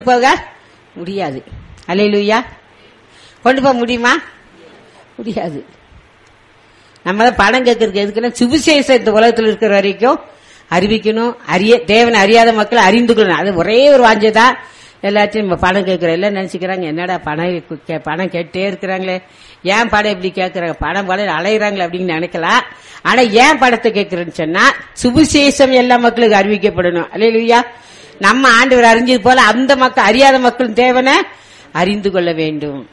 போக முடியாது அலையிலுயா கொண்டு போக முடியுமா முடியாது நம்ம தான் பணம் கேட்கறதுக்கு எதுக்குன்னா சுவிசேஷம் இந்த உலகத்தில் இருக்கிற வரைக்கும் அறிவிக்கணும் அறிய தேவனை அறியாத மக்களை அறிந்து கொள்ளணும் அது ஒரே ஒரு வாஞ்சதான் எல்லாத்தையும் நம்ம பணம் கேட்கிறோம் எல்லாம் நினைச்சுக்கிறாங்க என்னடா பணம் கே- பணம் கேட்டே இருக்கிறாங்களே ஏன் படம் இப்படி கேட்கறாங்க பணம் படம் அலையிறாங்களே அப்படின்னு நினைக்கலாம் ஆனா ஏன் படத்தை கேட்கறேன்னு சொன்னா சுவிசேஷம் எல்லா மக்களுக்கு அறிவிக்கப்படணும் அல்லையா நம்ம ஆண்டவர் அறிஞ்சது போல அந்த மக்கள் அறியாத மக்கள் தேவனை அறிந்து கொள்ள வேண்டும்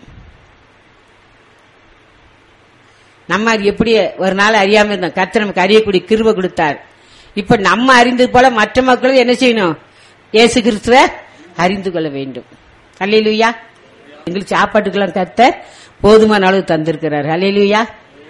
நம்ம அது எப்படி ஒரு நாள் அறியாம இருந்தோம் கர்த்தர் நமக்கு அறியக்கூடிய கிருபை கொடுத்தார் இப்ப நம்ம அறிந்தது போல மற்ற மக்களும் என்ன செய்யணும் இயேசு கிறிஸ்துவ அறிந்து கொள்ள வேண்டும் அல்லேலூயா எங்களுக்கு சாப்பாட்டுக்கெல்லாம் கர்த்தர் போதுமான அளவு தந்திருக்கிறார் அல்லேலூயா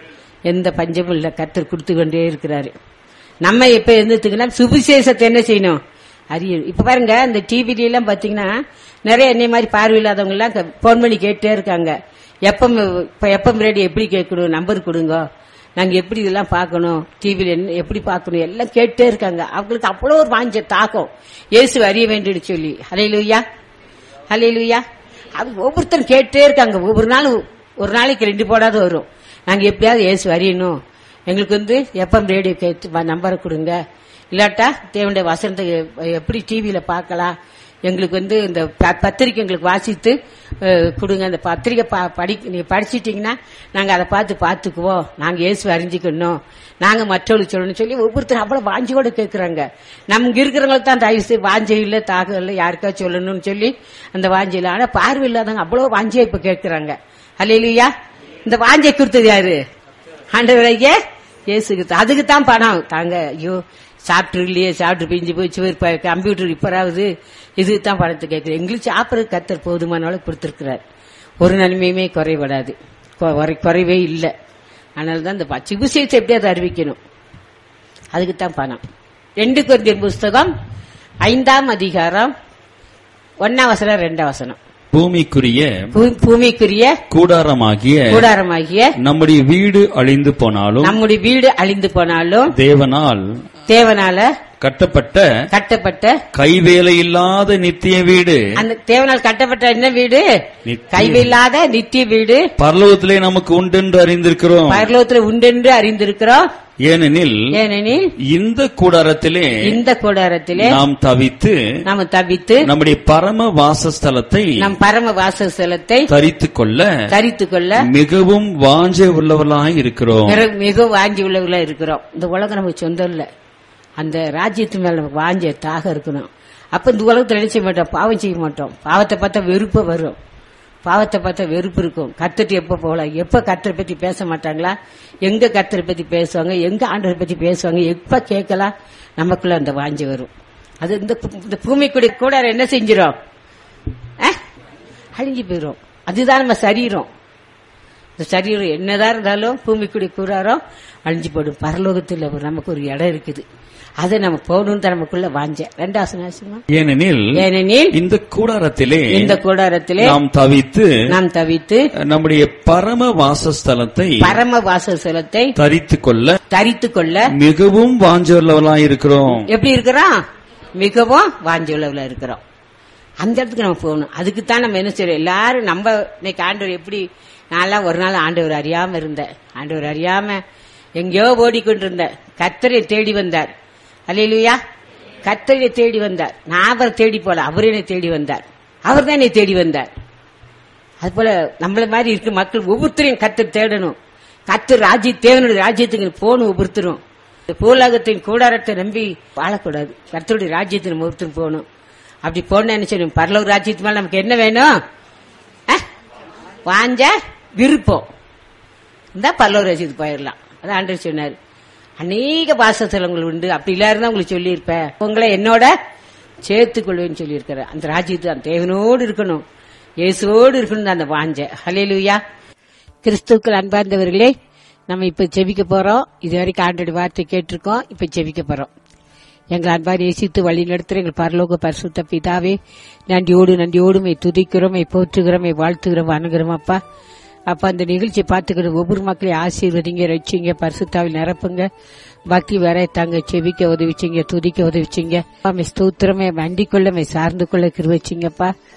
எந்த பஞ்சமும் இல்ல கர்த்தர் கொடுத்து கொண்டே இருக்கிறாரு நம்ம இப்ப இருந்துட்டுங்கன்னா சுவிசேஷத்தை என்ன செய்யணும் அறியணும் இப்ப பாருங்க இந்த டிவில எல்லாம் பாத்தீங்கன்னா நிறைய என்னை மாதிரி பார்வையில்லாதவங்க எல்லாம் போன் பண்ணி கேட்டே இருக்காங்க எப்பம் இப்ப எப்பம் ரேடியோ எப்படி கேட்கணும் நம்பர் கொடுங்க நாங்க எப்படி இதெல்லாம் பார்க்கணும் டிவில என்ன எப்படி பார்க்கணும் எல்லாம் கேட்டே இருக்காங்க அவங்களுக்கு அவ்வளோ ஒரு வாஞ்ச தாக்கம் இயேசு அறிய வேண்டியது சொல்லி ஹalleluya ஹalleluya அது ஒவ்வொருத்தரும் கேட்டே இருக்காங்க ஒவ்வொரு நாள் ஒரு நாளைக்கு ரெண்டு போடாத வரும் நாங்க எப்படியாவது இயேசு அறியணும் எங்களுக்கு வந்து எப்பம் ரேடியோ கேட்டு நம்பரை கொடுங்க இல்லாட்டா தேவனுடைய வசனத்தை எ- எப்படி டிவியில பார்க்கலாம் எங்களுக்கு வந்து இந்த ப- பத்திரிக்கை எங்களுக்கு வாசித்து அஹ், கொடுங்க அந்த பத்திரிக்கை ப- படி நீங்க படிச்சிட்டீங்கன்னா நாங்க அதை பார்த்து பார்த்துக்குவோம் நாங்க இயேசு அறிஞ்சிக்கணும் நாங்க மற்றவங்களுக்கு சொல்லணும்னு சொல்லி ஒவ்வொருத்தரும் அவ்வளவு வாஞ்சியோட கேட்கறாங்க நமக்கு இருக்கிறவங்களுக்கு தான் தயவு செய்து வாஞ்சை இல்ல தாகம் இல்ல யாருக்கா சொல்லணும்னு சொல்லி அந்த வாஞ்சை இல்ல ஆனா பார்வை இல்லாதவங்க அவ்வளவு வாஞ்சியா இப்ப கேட்கறாங்க அல்லையா இந்த வாஞ்சை கொடுத்தது யாரு ஆண்டவரையே இயேசு கிறிஸ்து அதுக்கு தான் பணம் தாங்க ஐயோ சாப்பிட்டு இல்லையே சாப்பிட்டு பிஞ்சு போச்சு ஒரு கம்ப்யூட்டர் இப்பராவது இதுக்கு தான் பணத்தை கேட்குறேன் எங்களுக்கு சாப்பிட்றது கத்தர் போதுமான அளவு கொடுத்துருக்கிறார் ஒரு நன்மையுமே குறைபடாது கொ- குறை- குறைவே இல்லை அதனால தான் இந்த ப- சிகிச்சை எப்படியாவது அறிவிக்கணும் அதுக்கு தான் பணம் ரெண்டு குருந்தியர் புஸ்தகம் ஐந்தாம் அதிகாரம் ஒன்னாம் வசனம் ரெண்டாம் வசனம் பூமிக்குரிய பூ- பூமிக்குரிய கூடாரமாகிய கூடாரமாகிய நம்முடைய வீடு அழிந்து போனாலும் நம்முடைய வீடு அழிந்து போனாலும் தேவனால் தேவனால கட்டப்பட்ட கட்டப்பட்ட கைவேலை இல்லாத நித்திய வீடு அந்த தேவனால் கட்டப்பட்ட என்ன வீடு நித்திய- கைவில்லாத நித்திய வீடு பரலோகத்திலே நமக்கு உண்டென்று அறிந்திருக்கிறோம் பரலோகத்தில் உண்டென்று அறிந்திருக்கிறோம் ஏனெனில் ஏனெனில் இந்த கூடாரத்திலே இந்த கூடாரத்திலே நாம் தவித்து நாம் தவித்து நம்முடைய பரம வாசஸ்தலத்தை நம் பரம வாசஸ்தலத்தை தரித்துக் கொள்ள தரித்துக் கொள்ள மிகவும் வாஞ்சை உள்ளவர்களாய் இருக்கிறோம் மிக- மிக வாஞ்சி உள்ளவர்களா இருக்கிறோம் இந்த உலகம் நமக்கு சொந்தம் இல்ல அந்த ராஜ்யத்து மேல நமக்கு வாஞ்ச தாக இருக்கணும் அப்ப இந்த உலகத்துல நினைச்ச மாட்டோம் பாவம் செய்ய மாட்டோம் பாவத்தை பார்த்தா வெறுப்பு வரும் பாவத்தை பார்த்தா வெறுப்பு இருக்கும் கத்துட்டு எப்ப போகலாம் எப்ப கத்தரை பத்தி பேச மாட்டாங்களா எங்க கத்தரை பத்தி பேசுவாங்க எங்க ஆண்டரை பத்தி பேசுவாங்க எப்ப கேட்கலாம் நமக்குள்ள அந்த வாஞ்சி வரும் அது இந்த பூ- இந்த பூமிக்குடி கூட என்ன செஞ்சிரும் அஹ், அழிஞ்சு போயிரும் அதுதான் நம்ம சரீரம் இந்த சரீரம் என்னதான் இருந்தாலும் பூமிக்குடி கூறாரோ அழிஞ்சு போடும் பரலோகத்தில் ஒரு- நமக்கு ஒரு இடம் இருக்குது அதை நம்ம போகணும்னு தான் நமக்குள்ள வாஞ்ச ரெண்டாவது நாசமா ஏனெனில் ஏனெனில் இந்த கூடாரத்திலே இந்த கூடாரத்திலே நாம் தவித்து நாம் தவித்து நம்முடைய பரம வாசஸ்தலத்தை பரம வாசஸ்தலத்தை தரித்துக் கொள்ள தரித்து கொள்ள மிகவும் வாஞ்சவர்களாய் இருக்கிறோம் எப்படி இருக்கிறோம் மிகவும் வாஞ்சுள்ளவள இருக்கிறோம் அந்த இடத்துக்கு நம்ம போகணும் அதுக்கு தான் நம்ம என்ன செய்யறோம் எல்லாரும் நம்ம இன்னைக்கு ஆண்டவர் எப்படி நான்லாம் ஒரு நாள் ஆண்டவர் அறியாம இருந்தேன் ஆண்டவர் அறியாம எங்கேயோ ஓடிக்கொண்டிருந்தேன் கத்தரை தேடி வந்தார் அல்லையிலுயா கத்தரை தேடி வந்தார் நான் அவரை தேடி போல அவர் என்னை தேடி வந்தார் அவர் தான் என்னை தேடி வந்தார் அது போல நம்மள மாதிரி இருக்க மக்கள் ஒவ்வொருத்தரையும் கத்தர் தேடணும் கத்தர் ராஜ்ய தேவனுடைய ராஜ்யத்துக்கு போகணும் ஒவ்வொருத்தரும் இந்த பூலகத்தின் கூடாரத்தை நம்பி வாழக்கூடாது கர்த்தருடைய ராஜ்யத்தை நம்ம ஒருத்தரும் போகணும் அப்படி போன என்ன செய்யணும் பரலோக ராஜ்யத்து மேல நமக்கு என்ன வேணும் அஹ், வாஞ்ச விருப்பம் இந்த பரலோக ராஜ்யத்துக்கு போயிடலாம் அதான் ஆண்டவர் சொன்னார் அநேக பாசத்தலங்கள் உண்டு அப்படி இல்லாருந்தா உங்களுக்கு சொல்லியிருப்பேன் உங்களை என்னோட சேர்த்துக் கொள்வேன்னு சொல்லியிருக்கிறேன் அந்த ராஜ்யத்து அந்த தேவனோடு இருக்கணும் இயேசுவோடு இருக்கணும் அந்த வாஞ்ச ஹalleluya கிறிஸ்துக்கள் அன்பார்ந்தவர்களே நம்ம இப்ப ஜெபிக்க போறோம் இதுவரைக்கும் ஆண்டோட வார்த்தை கேட்டிருக்கோம் இப்ப ஜெபிக்க போறோம் எங்கள் அன்பார் நேசித்து வழி நடத்துகிற எங்கள் பரலோக பரிசுத்த பிதாவே நன்றியோடு நன்றியோடு மை துதிக்கிறோம் மை போற்றுகிறோம் மை வாழ்த்துகிறோம் வணங்குகிறோம் அப்பா அப்ப அந்த நிகழ்ச்சியை பார்த்துக்கிட்டு ஒவ்வொரு மக்களையும் ஆசீர்வதிங்க ரசிங்க பரிசுத்தாவில் நிரப்புங்க பக்தி வர தாங்க செவிக்க உதவிச்சிங்க துதிக்க உதவிச்சிங்க ஆமை ஸ்தோத்திரமே வண்டிக் கொள்ள மை சார்ந்து கொள்ள கிருவச்சிங்கப்பா